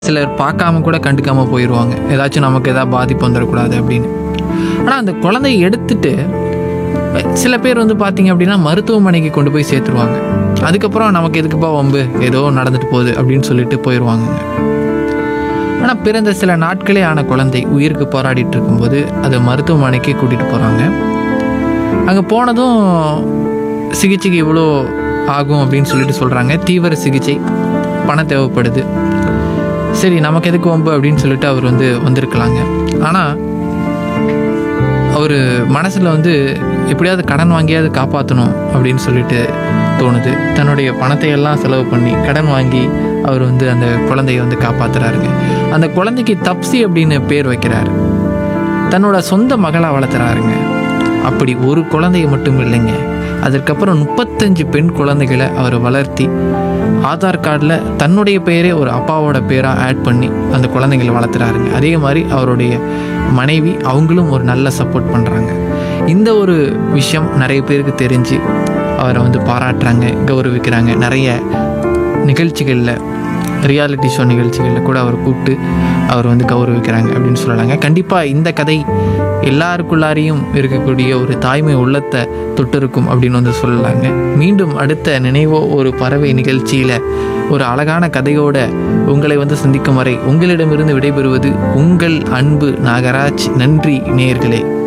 சிலர் பார்க்காம கூட கண்டுக்காம போயிடுவாங்க ஏதாச்சும் நமக்கு ஏதாவது பாதிப்பு வந்துடக்கூடாது அப்படின்னு ஆனால் அந்த குழந்தையை எடுத்துட்டு சில பேர் வந்து பார்த்தீங்க அப்படின்னா மருத்துவமனைக்கு கொண்டு போய் சேர்த்துருவாங்க அதுக்கப்புறம் நமக்கு எதுக்குப்பா வம்பு ஏதோ நடந்துட்டு போகுது அப்படின்னு சொல்லிட்டு போயிடுவாங்கங்க ஆனால் பிறந்த சில நாட்களே ஆன குழந்தை உயிருக்கு போராடிட்டு இருக்கும்போது அதை மருத்துவமனைக்கு கூட்டிகிட்டு போகிறாங்க அங்கே போனதும் சிகிச்சைக்கு இவ்வளோ ஆகும் அப்படின்னு சொல்லிட்டு சொல்கிறாங்க தீவிர சிகிச்சை பணம் தேவைப்படுது சரி நமக்கு எதுக்கு வம்பு அப்படின்னு சொல்லிட்டு அவர் வந்து வந்திருக்கலாங்க ஆனால் அவர் மனசில் வந்து எப்படியாவது கடன் வாங்கியாவது காப்பாற்றணும் அப்படின்னு சொல்லிட்டு தோணுது தன்னுடைய பணத்தை எல்லாம் செலவு பண்ணி கடன் வாங்கி அவர் வந்து அந்த குழந்தைய வந்து காப்பாத்துறாருங்க அந்த குழந்தைக்கு தப்சி அப்படின்னு பேர் வைக்கிறாரு தன்னோட சொந்த மகளாக வளர்த்துறாருங்க அப்படி ஒரு குழந்தைய மட்டும் இல்லைங்க அதற்கப்புறம் முப்பத்தஞ்சு பெண் குழந்தைகளை அவர் வளர்த்தி ஆதார் கார்டில் தன்னுடைய பெயரே ஒரு அப்பாவோட பேராக ஆட் பண்ணி அந்த குழந்தைகளை வளர்த்துறாருங்க அதே மாதிரி அவருடைய மனைவி அவங்களும் ஒரு நல்ல சப்போர்ட் பண்ணுறாங்க இந்த ஒரு விஷயம் நிறைய பேருக்கு தெரிஞ்சு அவரை வந்து பாராட்டுறாங்க கௌரவிக்கிறாங்க நிறைய நிகழ்ச்சிகளில் ரியாலிட்டி ஷோ நிகழ்ச்சிகளில் கூட அவர் கூப்பிட்டு அவர் வந்து கௌரவிக்கிறாங்க அப்படின்னு சொல்லலாங்க கண்டிப்பாக இந்த கதை எல்லாருக்குள்ளாரையும் இருக்கக்கூடிய ஒரு தாய்மை உள்ளத்தை தொட்டிருக்கும் அப்படின்னு வந்து சொல்லலாங்க மீண்டும் அடுத்த நினைவோ ஒரு பறவை நிகழ்ச்சியில் ஒரு அழகான கதையோட உங்களை வந்து சந்திக்கும் வரை உங்களிடமிருந்து விடைபெறுவது உங்கள் அன்பு நாகராஜ் நன்றி நேயர்களே